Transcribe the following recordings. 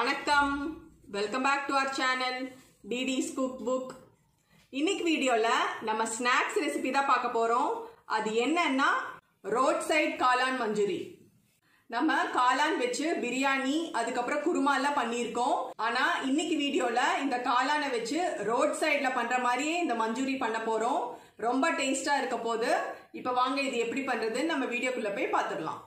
வணக்கம் welcome back to our channel டிடிஸ் cook book இன்னைக்கு வீடியோல நம்ம ஸ்நாக்ஸ் ரெசிபி தான் பார்க்க போறோம் அது என்னன்னா ரோட் சைட் காளான் மஞ்சூரி நம்ம காளான் வச்சு பிரியாணி அதுக்கப்புறம் குருமா எல்லாம் பண்ணியிருக்கோம் ஆனா இன்னைக்கு வீடியோல இந்த காளானை வச்சு ரோட் சைட்ல பண்ற மாதிரியே இந்த மஞ்சூரி பண்ண போறோம் ரொம்ப டேஸ்டா இருக்க போது இப்ப வாங்க இது எப்படி பண்றதுன்னு நம்ம வீடியோக்குள்ள போய் பார்த்துடலாம்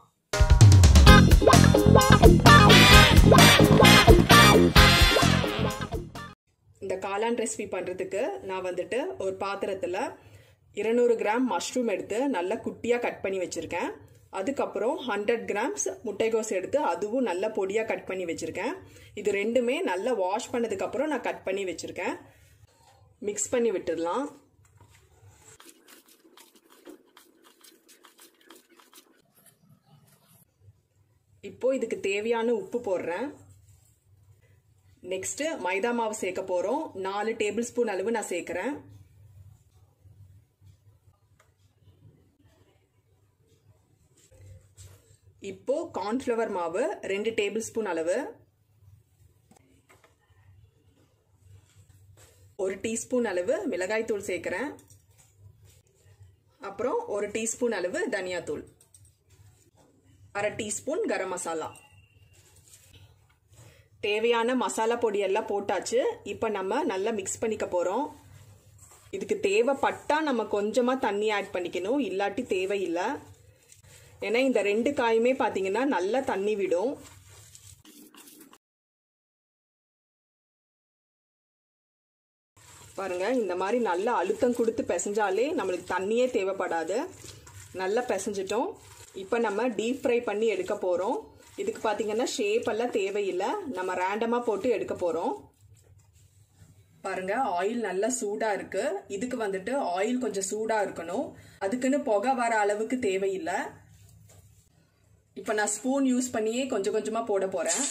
இந்த காளான் ரெசிபி பண்ணுறதுக்கு நான் வந்துட்டு ஒரு பாத்திரத்தில் இருநூறு கிராம் மஷ்ரூம் எடுத்து நல்லா குட்டியாக கட் பண்ணி வச்சுருக்கேன் அதுக்கப்புறம் ஹண்ட்ரட் கிராம்ஸ் முட்டைகோஸ் எடுத்து அதுவும் நல்லா பொடியாக கட் பண்ணி வச்சுருக்கேன் இது ரெண்டுமே நல்லா வாஷ் பண்ணதுக்கப்புறம் நான் கட் பண்ணி வச்சுருக்கேன் மிக்ஸ் பண்ணி விட்டுடலாம் இப்போ இதுக்கு தேவையான உப்பு போடுறேன் நெக்ஸ்ட் மைதா மாவு சேர்க்க போறோம் நாலு டேபிள் ஸ்பூன் அளவு நான் சேர்க்கிறேன் இப்போ கார்ன்ஃப்ளவர் மாவு ரெண்டு டேபிள் ஸ்பூன் அளவு ஒரு டீஸ்பூன் அளவு மிளகாய் தூள் சேர்க்கிறேன் அப்புறம் ஒரு டீஸ்பூன் அளவு தனியாத்தூள் அரை டீஸ்பூன் கரம் மசாலா தேவையான மசாலா பொடி எல்லாம் போட்டாச்சு இப்போ நம்ம நல்லா மிக்ஸ் பண்ணிக்க போகிறோம் இதுக்கு தேவைப்பட்டா நம்ம கொஞ்சமாக தண்ணி ஆட் பண்ணிக்கணும் இல்லாட்டி தேவையில்லை ஏன்னா இந்த ரெண்டு காயுமே பார்த்தீங்கன்னா நல்லா தண்ணி விடும் பாருங்க இந்த மாதிரி நல்லா அழுத்தம் கொடுத்து பிசைஞ்சாலே நம்மளுக்கு தண்ணியே தேவைப்படாது நல்லா பிசைஞ்சிட்டோம் இப்போ நம்ம டீப் ஃப்ரை பண்ணி எடுக்க போகிறோம் இதுக்கு பார்த்தீங்கன்னா ஷேப் எல்லாம் தேவையில்லை நம்ம ரேண்டமாக போட்டு எடுக்க போகிறோம் பாருங்க ஆயில் நல்லா சூடாக இருக்கு இதுக்கு வந்துட்டு ஆயில் கொஞ்சம் சூடாக இருக்கணும் அதுக்குன்னு புகை வர அளவுக்கு தேவையில்லை இப்போ நான் ஸ்பூன் யூஸ் பண்ணியே கொஞ்சம் கொஞ்சமாக போட போகிறேன்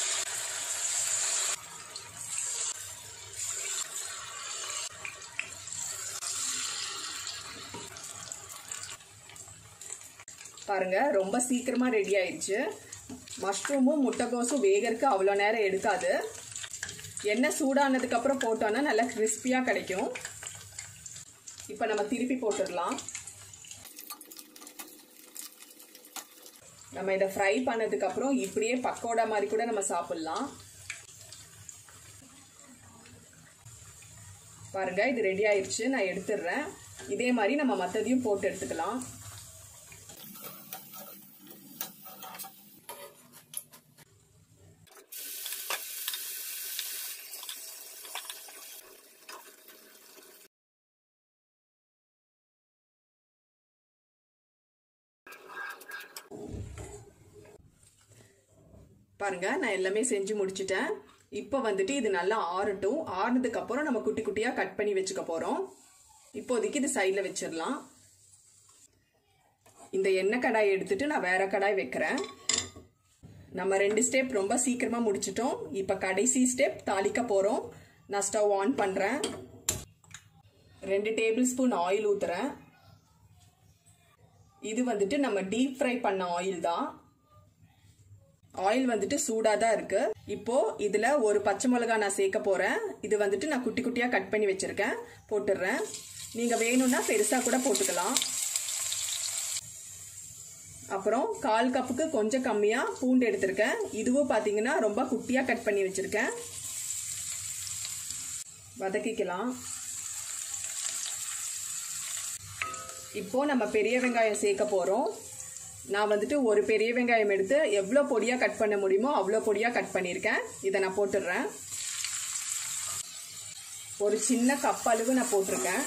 பாருங்க ரொம்ப சீக்கிரமா ரெடி ஆயிடுச்சு மஷ்ரூமும் முட்டைகோஸும் வேகறதுக்கு அவ்வளோ நேரம் எடுக்காது எண்ணெய் சூடானதுக்கு அப்புறம் போட்டோன்னா நல்லா கிறிஸ்பியாக கிடைக்கும் இப்போ நம்ம திருப்பி போட்டுடலாம் நம்ம இதை ஃப்ரை பண்ணதுக்கு அப்புறம் இப்படியே பக்கோடா மாதிரி கூட நம்ம சாப்பிடலாம் பாருங்க இது ரெடி ஆயிடுச்சு நான் எடுத்துடுறேன் இதே மாதிரி நம்ம மற்றதையும் போட்டு எடுத்துக்கலாம் பாருங்க நான் எல்லாமே செஞ்சு முடிச்சிட்டேன் இப்போ வந்துட்டு இது நல்லா ஆறட்டும் ஆறுனதுக்கு அப்புறம் நம்ம குட்டி குட்டியாக கட் பண்ணி வச்சுக்க போகிறோம் இப்போதைக்கு இது சைடில் வச்சிடலாம் இந்த எண்ணெய் கடாய் எடுத்துட்டு நான் வேற கடாய் வைக்கிறேன் நம்ம ரெண்டு ஸ்டெப் ரொம்ப சீக்கிரமாக முடிச்சிட்டோம் இப்போ கடைசி ஸ்டெப் தாளிக்க போகிறோம் நான் ஸ்டவ் ஆன் பண்ணுறேன் ரெண்டு டேபிள் ஸ்பூன் ஆயில் ஊற்றுறேன் இது வந்துட்டு நம்ம டீப் ஃப்ரை பண்ண ஆயில் தான் ஆயில் வந்துட்டு சூடாக தான் இருக்கு இப்போ இதுல ஒரு பச்சை மிளகா நான் சேர்க்க போறேன் இது வந்துட்டு நான் குட்டி குட்டியா கட் பண்ணி வச்சிருக்கேன் போட்டுடுறேன் நீங்க வேணும்னா பெருசா கூட போட்டுக்கலாம் அப்புறம் கால் கப்புக்கு கொஞ்சம் கம்மியா பூண்டு எடுத்திருக்கேன் இதுவும் பாத்தீங்கன்னா ரொம்ப குட்டியா கட் பண்ணி வச்சிருக்கேன் வதக்கிக்கலாம் இப்போ நம்ம பெரிய வெங்காயம் சேர்க்க போறோம் நான் வந்துட்டு ஒரு பெரிய வெங்காயம் எடுத்து எவ்வளோ பொடியாக கட் பண்ண முடியுமோ அவ்வளோ பொடியாக கட் பண்ணியிருக்கேன் இதை நான் போட்டுடுறேன் ஒரு சின்ன கப் அளவு நான் போட்டிருக்கேன்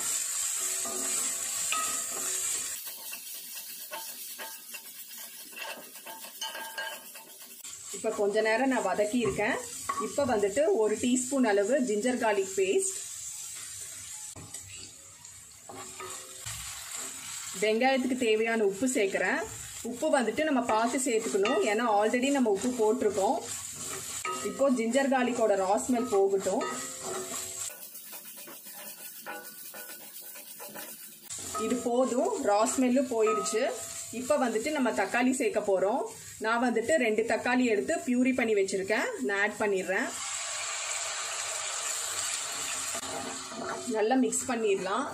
இப்போ கொஞ்ச நேரம் நான் வதக்கி இருக்கேன் இப்போ வந்துட்டு ஒரு டீஸ்பூன் அளவு ஜிஞ்சர் கார்லிக் பேஸ்ட் வெங்காயத்துக்கு தேவையான உப்பு சேர்க்குறேன் உப்பு வந்துட்டு நம்ம பார்த்து சேர்த்துக்கணும் ஏன்னா ஆல்ரெடி நம்ம உப்பு போட்டிருக்கோம் இப்போ ஜிஞ்சர் கார்லிக்கோட ராஸ்மெல் போகட்டும் இது போதும் ரா ஸ்மெல்லும் போயிடுச்சு இப்போ வந்துட்டு நம்ம தக்காளி சேர்க்க போகிறோம் நான் வந்துட்டு ரெண்டு தக்காளி எடுத்து பியூரி பண்ணி வச்சிருக்கேன் நான் ஆட் பண்ணிடுறேன் நல்லா மிக்ஸ் பண்ணிடலாம்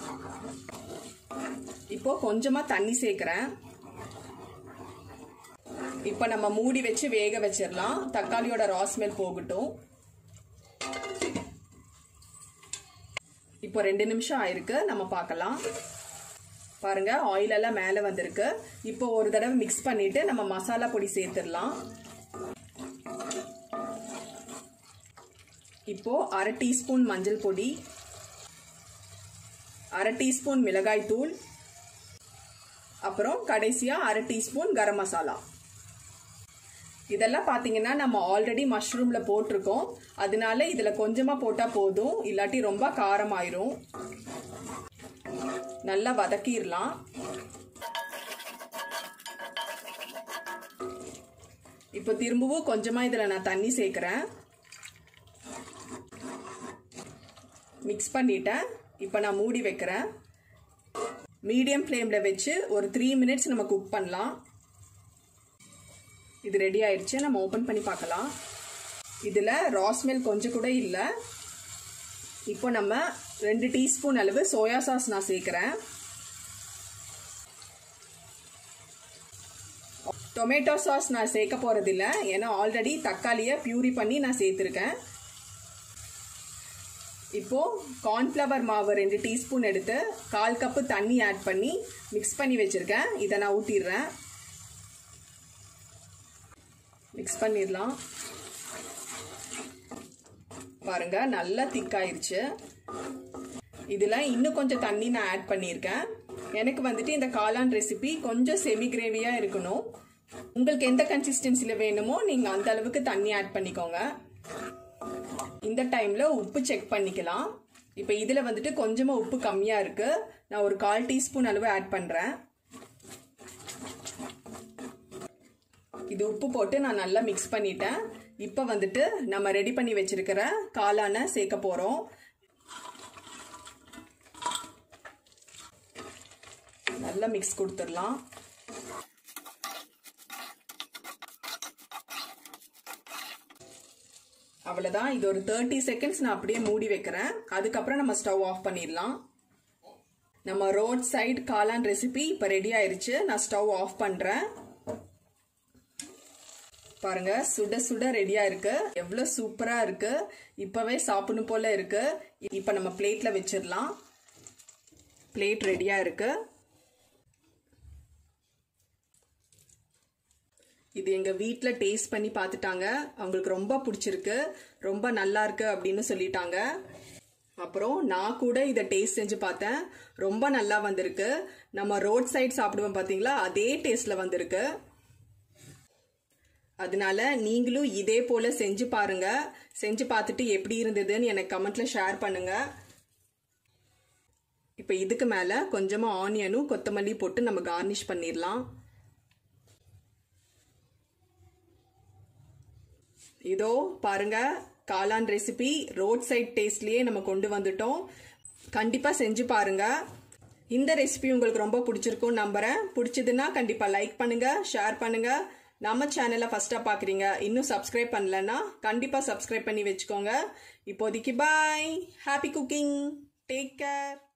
இப்போ கொஞ்சமா தண்ணி சேர்க்கிறேன் இப்போ நம்ம மூடி வச்சு வேக வச்சிடலாம் தக்காளியோட ராஸ்மெல் போகட்டும் இப்போ ரெண்டு நிமிஷம் ஆயிருக்கு நம்ம பார்க்கலாம் பாருங்க ஆயில் எல்லாம் மேலே வந்திருக்கு இப்போ ஒரு தடவை மிக்ஸ் பண்ணிட்டு நம்ம மசாலா பொடி சேர்த்துடலாம் இப்போ அரை டீஸ்பூன் மஞ்சள் பொடி அரை டீஸ்பூன் மிளகாய் தூள் அப்புறம் கடைசியா அரை டீஸ்பூன் கரம் மசாலா இதெல்லாம் பார்த்தீங்கன்னா நம்ம ஆல்ரெடி மஷ்ரூமில் போட்டிருக்கோம் அதனால இதில் கொஞ்சமாக போட்டால் போதும் இல்லாட்டி ரொம்ப காரம் ஆயிரும் நல்லா வதக்கிடலாம் இப்போ திரும்பவும் கொஞ்சமாக இதில் நான் தண்ணி சேர்க்குறேன் மிக்ஸ் பண்ணிட்டேன் இப்போ நான் மூடி வைக்கிறேன் மீடியம் ஃப்ளேமில் வச்சு ஒரு த்ரீ மினிட்ஸ் நம்ம குக் பண்ணலாம் இது ரெடி ஆயிடுச்சு நம்ம ஓப்பன் பண்ணி பார்க்கலாம் இதில் ராஸ்மெல் கொஞ்சம் கூட இல்லை இப்போ நம்ம ரெண்டு டீஸ்பூன் அளவு சோயா சாஸ் நான் சேர்க்குறேன் டொமேட்டோ சாஸ் நான் சேர்க்க போகிறதில்ல ஏன்னா ஆல்ரெடி தக்காளியை பியூரி பண்ணி நான் சேர்த்துருக்கேன் இப்போ கார்ன்ஃப்ளவர் மாவு ரெண்டு டீஸ்பூன் எடுத்து கால் கப்பு தண்ணி ஆட் பண்ணி மிக்ஸ் பண்ணி வச்சுருக்கேன் இதை நான் ஊற்றிடுறேன் மிக்ஸ் பண்ணிடலாம் பாருங்க நல்லா திக்காயிருச்சு இதில் இன்னும் கொஞ்சம் தண்ணி நான் ஆட் பண்ணியிருக்கேன் எனக்கு வந்துட்டு இந்த காளான் ரெசிபி கொஞ்சம் செமி கிரேவியாக இருக்கணும் உங்களுக்கு எந்த கன்சிஸ்டன்சியில் வேணுமோ நீங்கள் அந்த அளவுக்கு தண்ணி ஆட் பண்ணிக்கோங்க இந்த டைமில் உப்பு செக் பண்ணிக்கலாம் இப்போ இதில் வந்துட்டு கொஞ்சமாக உப்பு கம்மியாக இருக்குது நான் ஒரு கால் டீஸ்பூன் அளவு ஆட் பண்ணுறேன் இது உப்பு போட்டு நான் நல்லா மிக்ஸ் பண்ணிட்டேன் இப்போ வந்துட்டு நம்ம ரெடி பண்ணி வச்சிருக்கிற காளானை சேர்க்க போகிறோம் நல்லா மிக்ஸ் கொடுத்துடலாம் அவ்வளோதான் இது ஒரு தேர்ட்டி செகண்ட்ஸ் நான் அப்படியே மூடி வைக்கிறேன் அதுக்கப்புறம் நம்ம ஸ்டவ் ஆஃப் பண்ணிடலாம் நம்ம ரோட் சைடு காளான் ரெசிபி இப்போ ரெடி ஆயிருச்சு நான் ஸ்டவ் ஆஃப் பண்ணுறேன் பாருங்க சுட சுட ரெடியா இருக்கு எவ்வளவு சூப்பரா இருக்கு இப்பவே சாப்பிடணும் போல இருக்கு இப்ப நம்ம பிளேட்ல வச்சிடலாம் பிளேட் ரெடியா இருக்கு இது எங்க வீட்டில் டேஸ்ட் பண்ணி பார்த்துட்டாங்க அவங்களுக்கு ரொம்ப பிடிச்சிருக்கு ரொம்ப நல்லா இருக்கு அப்படின்னு சொல்லிட்டாங்க அப்புறம் நான் கூட இதை டேஸ்ட் செஞ்சு பார்த்தேன் ரொம்ப நல்லா வந்திருக்கு நம்ம ரோட் சைட் சாப்பிடுவோம் பார்த்தீங்களா அதே டேஸ்ட்ல வந்திருக்கு அதனால நீங்களும் இதே போல செஞ்சு பாருங்க செஞ்சு பார்த்துட்டு எப்படி இருந்ததுன்னு எனக்கு கமெண்ட்ல ஷேர் பண்ணுங்க இப்போ இதுக்கு மேல கொஞ்சமா ஆனியனும் கொத்தமல்லி போட்டு நம்ம கார்னிஷ் பண்ணிடலாம் இதோ பாருங்க காளான் ரெசிபி ரோட் சைட் டேஸ்ட்லயே நம்ம கொண்டு வந்துட்டோம் கண்டிப்பா செஞ்சு பாருங்க இந்த ரெசிபி உங்களுக்கு ரொம்ப பிடிச்சிருக்கும் நம்புறேன் பிடிச்சதுன்னா கண்டிப்பா லைக் பண்ணுங்க ஷேர் பண்ணுங்க நம்ம சேனலை ஃபர்ஸ்டா பாக்குறீங்க இன்னும் சப்ஸ்கிரைப் பண்ணலன்னா கண்டிப்பா சப்ஸ்கிரைப் பண்ணி வச்சுக்கோங்க இப்போதைக்கு bye happy cooking take care